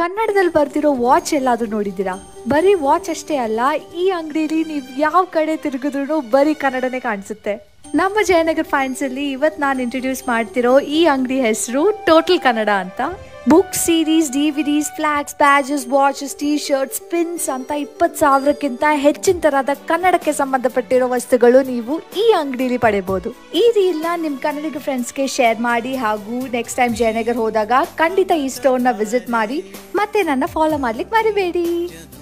ಕನ್ನಡದಲ್ಲಿ ಬರ್ತಿರೋ ವಾಚ್ ಎಲ್ಲಾದ್ರೂ ನೋಡಿದ್ದೀರಾ ಬರೀ ವಾಚ್ ಅಷ್ಟೇ ಅಲ್ಲ ಈ ಅಂಗಡಿಲಿ ನೀವು ಯಾವ ಕಡೆ ತಿರುಗಿದ್ರು ಬರೀ ಕನ್ನಡನೇ ಕಾಣಿಸುತ್ತೆ ನಮ್ಮ ಜಯನಗರ್ ಫ್ಯಾನ್ಸ್ ಅಲ್ಲಿ ಇವತ್ತು ನಾನು ಇಂಟ್ರೊಡ್ಯೂಸ್ ಮಾಡ್ತಿರೋ ಈ ಅಂಗಡಿ ಹೆಸರು ಟೋಟಲ್ ಕನ್ನಡ ಅಂತ book series DVDs flags badges watches T shirts pins ಅಂತ ಇಪ್ಪತ್ತು ಸಾವಿರಕ್ಕಿಂತ ಹೆಚ್ಚಿನ ತರಹದ ಕನ್ನಡಕ್ಕೆ ಸಂಬಂಧಪಟ್ಟಿರೋ ವಸ್ತುಗಳು ನೀವು ಈ ಅಂಗಡಿಲಿ ಪಡೆಯಬಹುದು ಈ ರೀಲ್ನ ನಿಮ್ಮ ಕನ್ನಡಿಗ ಫ್ರೆಂಡ್ಸ್ಗೆ ಶೇರ್ ಮಾಡಿ ಹಾಗೂ ನೆಕ್ಸ್ಟ್ ಟೈಮ್ ಜಯನಗರ್ ಹೋದಾಗ ಖಂಡಿತ ಈ ಸ್ಟೋರ್ನ ವಿಸಿಟ್ ಮಾಡಿ ಮತ್ತೆ ನನ್ನ ಫಾಲೋ ಮಾಡ್ಲಿಕ್ಕೆ ಮರಿಬೇಡಿ